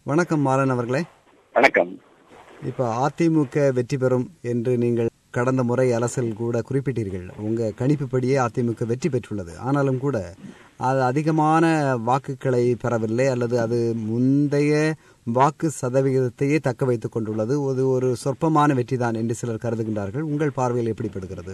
வணக்கம் மாறன் அவர்களே வணக்கம் இப்போ அதிமுக வெற்றி பெறும் என்று நீங்கள் கடந்த முறை அரசில் கூட குறிப்பிட்டீர்கள் உங்க கணிப்புப்படியே அதிமுக வெற்றி பெற்றுள்ளது ஆனாலும் கூட அது அதிகமான வாக்குகளை பெறவில்லை அல்லது அது முந்தைய வாக்கு சதவிகிதத்தையே தக்க வைத்துக் கொண்டுள்ளது அது ஒரு சொற்பமான வெற்றிதான் என்று சிலர் கருதுகின்றார்கள் உங்கள் பார்வையில் எப்படிப்படுகிறது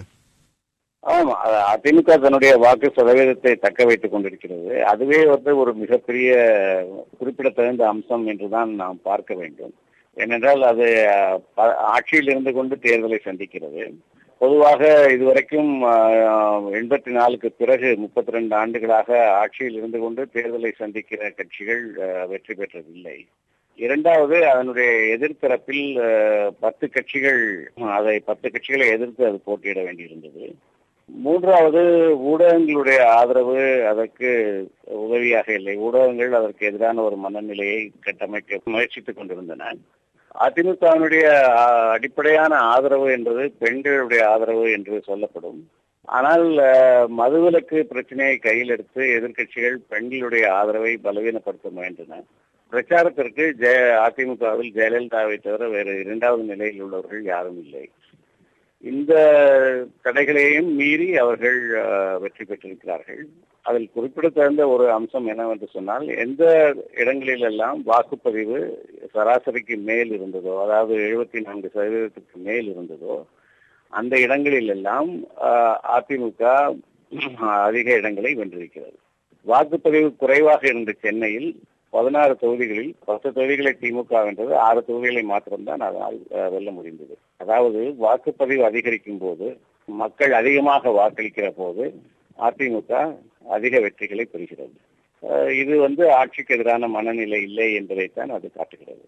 ஆமா அது அதிமுக தன்னுடைய வாக்கு சதவீதத்தை தக்க வைத்துக் கொண்டிருக்கிறது அதுவே வந்து ஒரு மிகப்பெரிய குறிப்பிடத்தகுந்த அம்சம் என்றுதான் நாம் பார்க்க வேண்டும் ஏனென்றால் அது அஹ், ப- ஆட்சியில் இருந்து கொண்டு தேர்தலை சந்திக்கிறது பொதுவாக இதுவரைக்கும் எண்பத்தி நாலுக்கு பிறகு முப்பத்தி ரெண்டு ஆண்டுகளாக ஆட்சியில் இருந்து கொண்டு தேர்தலை சந்திக்கிற கட்சிகள் அஹ், வெற்றி பெற்றதில்லை இரண்டாவது அதனுடைய எதிர்த்தரப்பில் அஹ், பத்து கட்சிகள் அதை பத்து கட்சிகளை எதிர்த்து அது போட்டியிட வேண்டியிருந்தது மூன்றாவது ஊடகங்களுடைய ஆதரவு அதற்கு உதவியாக இல்லை ஊடகங்கள் அதற்கு எதிரான ஒரு மனநிலையை கட்டமைக்க முயற்சித்துக் கொண்டிருந்தன அதிமுகவினுடைய அஹ், அடிப்படையான ஆதரவு என்பது பெண்களுடைய ஆதரவு என்று சொல்லப்படும் ஆனால் அஹ், மதுவிலக்கு பிரச்சனையை கையில் எடுத்து எதிர்க்கட்சிகள் பெண்களுடைய ஆதரவை பலவீனப்படுத்த முயன்றன பிரச்சாரத்திற்கு ஜெய அதிமுகவில் ஜெயலலிதாவை தவிர வேறு இரண்டாவது நிலையில் உள்ளவர்கள் யாரும் இல்லை இந்த தடைகளையும் மீறி அவர்கள் அஹ், வெற்றி பெற்றிருக்கிறார்கள் அதில் குறிப்பிடத்தகுந்த ஒரு அம்சம் என்னவென்று சொன்னால் எந்த இடங்களிலெல்லாம் வாக்குப்பதிவு சராசரிக்கு மேல் இருந்ததோ அதாவது எழுபத்தி நான்கு சதவீதத்துக்கு மேல் இருந்ததோ அந்த இடங்களிலெல்லாம் அஹ், அதிமுக அதிக இடங்களை வென்றிருக்கிறது வாக்குப்பதிவு குறைவாக இருந்த சென்னையில் பதினாறு தொகுதிகளில் பத்து தொகுதிகளை திமுக வென்றது ஆறு தொகுதிகளை மாத்திரம்தான் அதனால் அஹ், வெல்ல முடிந்தது அதாவது வாக்குப்பதிவு அதிகரிக்கும் போது மக்கள் அதிகமாக வாக்களிக்கிற போது அதிமுக அதிக வெற்றிகளை பெறுகிறது அஹ், இது வந்து ஆட்சிக்கு எதிரான மனநிலை இல்லை என்பதைத்தான் அது காட்டுகிறது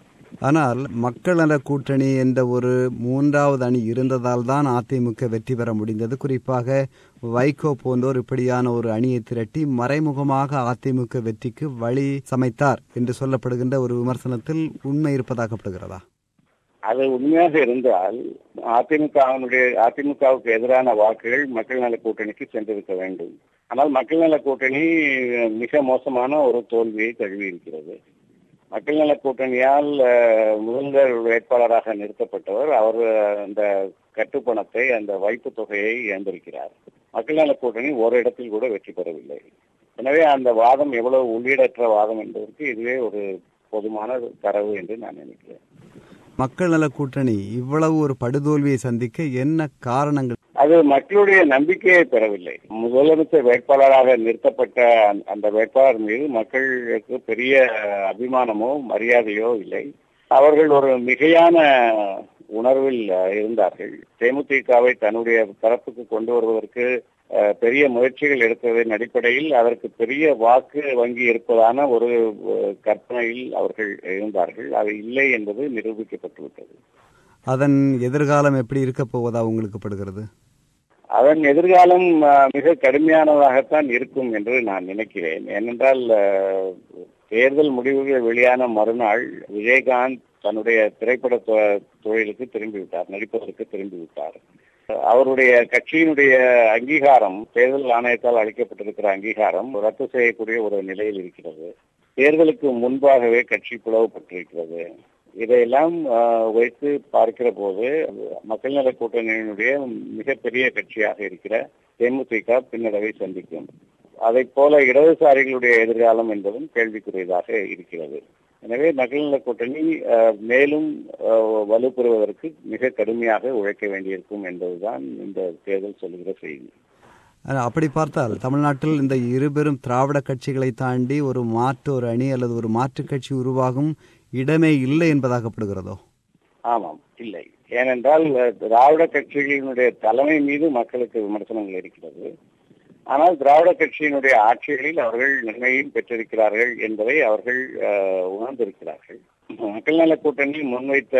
ஆனால் மக்கள் நல கூட்டணி என்ற ஒரு மூன்றாவது அணி இருந்ததால் தான் அதிமுக வெற்றி பெற முடிந்தது குறிப்பாக வைகோ போன்றோர் இப்படியான ஒரு அணியை திரட்டி மறைமுகமாக அதிமுக வெற்றிக்கு வழி சமைத்தார் என்று சொல்லப்படுகின்ற ஒரு விமர்சனத்தில் உண்மை இருப்பதாகப்படுகிறதா அது உண்மையாக இருந்தால் அதிமுகவினுடைய அதிமுகவுக்கு எதிரான வாக்குகள் மக்கள் நல கூட்டணிக்கு சென்றிருக்க வேண்டும் ஆனால் மக்கள் நல கூட்டணி மிக மோசமான ஒரு தோல்வியை தழுவி இருக்கிறது மக்கள் நல கூட்டணியால் அஹ், முதல்வர் வேட்பாளராக நிறுத்தப்பட்டவர் அவர் அந்த கட்டுப்பணத்தை அந்த வைப்பு தொகையை இழந்திருக்கிறார் மக்கள் நல கூட்டணி ஒரு இடத்தில் கூட வெற்றி பெறவில்லை எனவே அந்த வாதம் எவ்வளவு உள்ளீடற்ற வாதம் என்பதற்கு இதுவே ஒரு பொதுமான தரவு என்று நான் நினைக்கிறேன் மக்கள் நல கூட்டணி இவ்வளவு ஒரு படுதோல்வியை சந்திக்க என்ன காரணங்கள் அது மக்களுடைய நம்பிக்கையை பெறவில்லை முதலமைச்சர் வேட்பாளராக நிறுத்தப்பட்ட அந்த- அந்த வேட்பாளர் மீது மக்களுக்கு பெரிய அபிமானமோ மரியாதையோ இல்லை அவர்கள் ஒரு மிகையான உணர்வில் அஹ், இருந்தார்கள் தேமுதிகவை தன்னுடைய தரப்புக்கு கொண்டு வருவதற்கு அஹ், பெரிய முயற்சிகள் எடுத்ததன் அடிப்படையில் அதற்கு பெரிய வாக்கு வங்கி இருப்பதான ஒரு அஹ், கற்பனையில் அவர்கள் இருந்தார்கள் அது இல்லை என்பது நிரூபிக்கப்பட்டுவிட்டது அதன் எதிர்காலம் எப்படி இருக்க போவதா உங்களுக்கு படுகிறது அதன் எதிர்காலம் அஹ், மிக கடுமையானதாகத்தான் இருக்கும் என்று நான் நினைக்கிறேன் ஏனென்றால் அஹ், தேர்தல் முடிவுகள் வெளியான மறுநாள் விஜயகாந்த் தன்னுடைய திரைப்பட தொ- தொழிலுக்கு திரும்பிவிட்டார் நடிப்பதற்கு திரும்பிவிட்டார் அவருடைய கட்சியினுடைய அங்கீகாரம் தேர்தல் ஆணையத்தால் அளிக்கப்பட்டிருக்கிற அங்கீகாரம் ரத்து செய்யக்கூடிய ஒரு நிலையில் இருக்கிறது தேர்தலுக்கு முன்பாகவே கட்சி பிளவுபட்டிருக்கிறது இதையெல்லாம் ஆஹ், வைத்து பார்க்கிற போது மக்கள் நல கூட்டணியினுடைய மிகப்பெரிய கட்சியாக இருக்கிற தேமுதிக பின்னடைவை சந்திக்கும் அதைப் போல இடதுசாரிகளுடைய எதிர்காலம் என்பதும் கேள்விக்குரியதாக இருக்கிறது எனவே மக்கள் நல கூட்டணி ஆஹ், மேலும் ஆஹ், வலுப்பெறுவதற்கு மிக கடுமையாக உழைக்க வேண்டியிருக்கும் என்பதுதான் இந்த தேர்தல் சொல்லுகிற செய்தி ஆனா, அப்படி பார்த்தால் தமிழ்நாட்டில் இந்த இருபெரும் திராவிட கட்சிகளை தாண்டி ஒரு மாற்று ஒரு அணி அல்லது ஒரு மாற்றுக் கட்சி உருவாகும் இடமே இல்லை என்பதாகப்படுகிறதோ ஆமாம் இல்லை ஏனென்றால் அஹ், திராவிட கட்சிகளினுடைய தலைமை மீது மக்களுக்கு விமர்சனங்கள் இருக்கிறது ஆனால் திராவிட கட்சியினுடைய ஆட்சிகளில் அவர்கள் நன்மையும் பெற்றிருக்கிறார்கள் என்பதை அவர்கள் அஹ், உணர்ந்திருக்கிறார்கள் மக்கள் நல கூட்டணி முன்வைத்த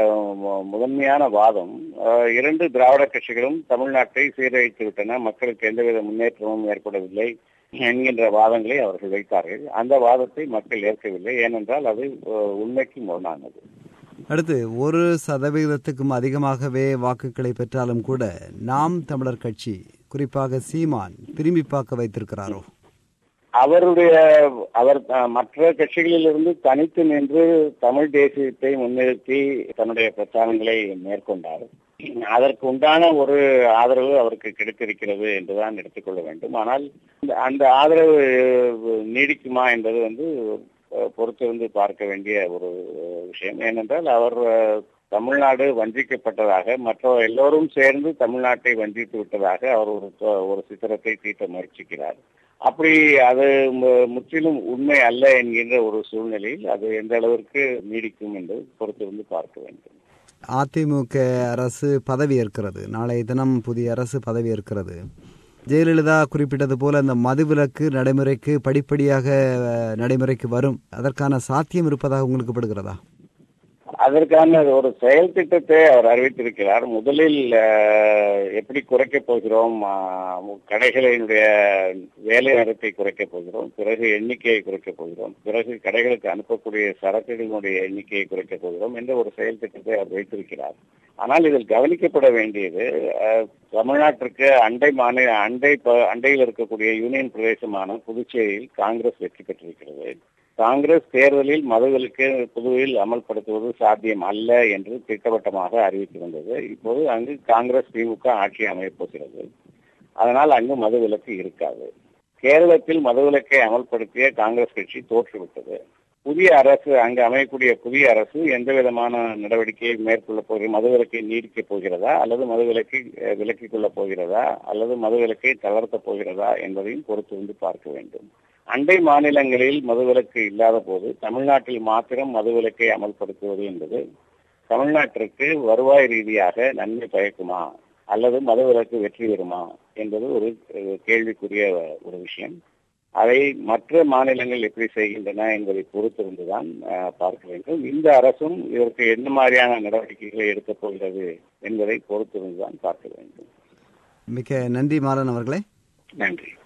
மு- முதன்மையான வாதம் அஹ், இரண்டு திராவிட கட்சிகளும் தமிழ்நாட்டை சீரழித்து விட்டன மக்களுக்கு எந்தவித முன்னேற்றமும் ஏற்படவில்லை என்கின்ற வாதங்களை அவர்கள் வைத்தார்கள் அந்த வாதத்தை மக்கள் ஏற்கவில்லை ஏனென்றால் அது அஹ், உண்மைக்கு முரணானது அடுத்து ஒரு சதவிகிதத்துக்கும் அதிகமாகவே வாக்குகளை பெற்றாலும் கூட நாம் தமிழர் கட்சி குறிப்பாக சீமான் திரும்பி பார்க்க வைத்திருக்கிறாரோ அவருடைய அவர் அஹ், மற்ற கட்சிகளிலிருந்து தனித்து நின்று தமிழ் தேசியத்தை முன்னிறுத்தி தன்னுடைய பிரச்சாரங்களை மேற்கொண்டார் அதற்கு உண்டான ஒரு ஆதரவு அவருக்கு கிடைத்திருக்கிறது என்றுதான் எடுத்துக்கொள்ள வேண்டும் ஆனால் இந்த- அந்த ஆதரவு நீடிக்குமா என்பது வந்து அஹ், பொறுத்திருந்து பார்க்க வேண்டிய ஒரு அஹ், விஷயம் ஏனென்றால் அவர் அஹ், தமிழ்நாடு வஞ்சிக்கப்பட்டதாக மற்ற எல்லோரும் சேர்ந்து தமிழ்நாட்டை வஞ்சித்து விட்டதாக அவர் ஒரு தொ- ஒரு சித்திரத்தை தீட்ட முயற்சிக்கிறார் அப்படி அது மு- முற்றிலும் உண்மை அல்ல என்கின்ற ஒரு சூழ்நிலையில் அது எந்த அளவிற்கு நீடிக்கும் என்பது பொறுத்திருந்து பார்க்க வேண்டும் அதிமுக அரசு பதவி ஏற்கிறது நாளைய தினம் புதிய அரசு பதவி ஏற்கிறது ஜெயலலிதா குறிப்பிட்டது போல இந்த மதுவிலக்கு நடைமுறைக்கு படிப்படியாக அஹ், நடைமுறைக்கு வரும் அதற்கான சாத்தியம் இருப்பதாக உங்களுக்கு படுகிறதா அதற்கான ஒரு செயல் திட்டத்தை அவர் அறிவித்திருக்கிறார் முதலில் அஹ், எப்படி குறைக்கப் போகிறோம் அஹ், கடைகளினுடைய வேலை நேரத்தை குறைக்கப் போகிறோம் பிறகு எண்ணிக்கையை குறைக்கப் போகிறோம் பிறகு கடைகளுக்கு அனுப்பக்கூடிய சரக்குகளினுடைய எண்ணிக்கையை குறைக்கப் போகிறோம் என்ற ஒரு செயல் திட்டத்தை அவர் வைத்திருக்கிறார் ஆனால் இதில் கவனிக்கப்பட வேண்டியது அஹ், தமிழ்நாட்டிற்கு அண்டை மாநில அண்டை ப- அண்டையில் இருக்கக்கூடிய யூனியன் பிரதேசமான புதுச்சேரியில் காங்கிரஸ் வெற்றி பெற்றிருக்கிறது காங்கிரஸ் தேர்தலில் மதுவிலக்கு புதுவையில் அமல்படுத்துவது சாத்தியம் அல்ல என்று திட்டவட்டமாக அறிவித்திருந்தது இப்போது அங்கு காங்கிரஸ் திமுக ஆட்சி அமையப் போகிறது அதனால் அங்கு மதுவிலக்கு இருக்காது கேரளத்தில் மதுவிலக்கை அமல்படுத்திய காங்கிரஸ் கட்சி தோற்றுவிட்டது புதிய அரசு அங்கு அமையக்கூடிய புதிய அரசு எந்த விதமான நடவடிக்கையை மேற்கொள்ள போகிறது மதுவிலக்கை நீடிக்கப் போகிறதா அல்லது மதுவிலக்கை அஹ், விலக்கிக் கொள்ளப் போகிறதா அல்லது மதுவிலக்கை தளர்த்தப் போகிறதா என்பதையும் பொறுத்திருந்து பார்க்க வேண்டும் அண்டை மாநிலங்களில் மதுவிலக்கு இல்லாத போது தமிழ்நாட்டில் மாத்திரம் மதுவிலக்கை அமல்படுத்துவது என்பது தமிழ்நாட்டிற்கு வருவாய் ரீதியாக நன்மை பயக்குமா அல்லது மதுவிலக்கு வெற்றி பெறுமா என்பது ஒரு அஹ், கேள்விக்குரிய ஒரு விஷயம் அதை மற்ற மாநிலங்கள் எப்படி செய்கின்றன என்பதை பொறுத்திருந்துதான் அஹ், பார்க்க வேண்டும் இந்த அரசும் இதற்கு என்ன மாதிரியான நடவடிக்கைகளை எடுக்கப் போகிறது என்பதை பொறுத்திருந்துதான் பார்க்க வேண்டும் மிக்க நன்றி மாறன் அவர்களே நன்றி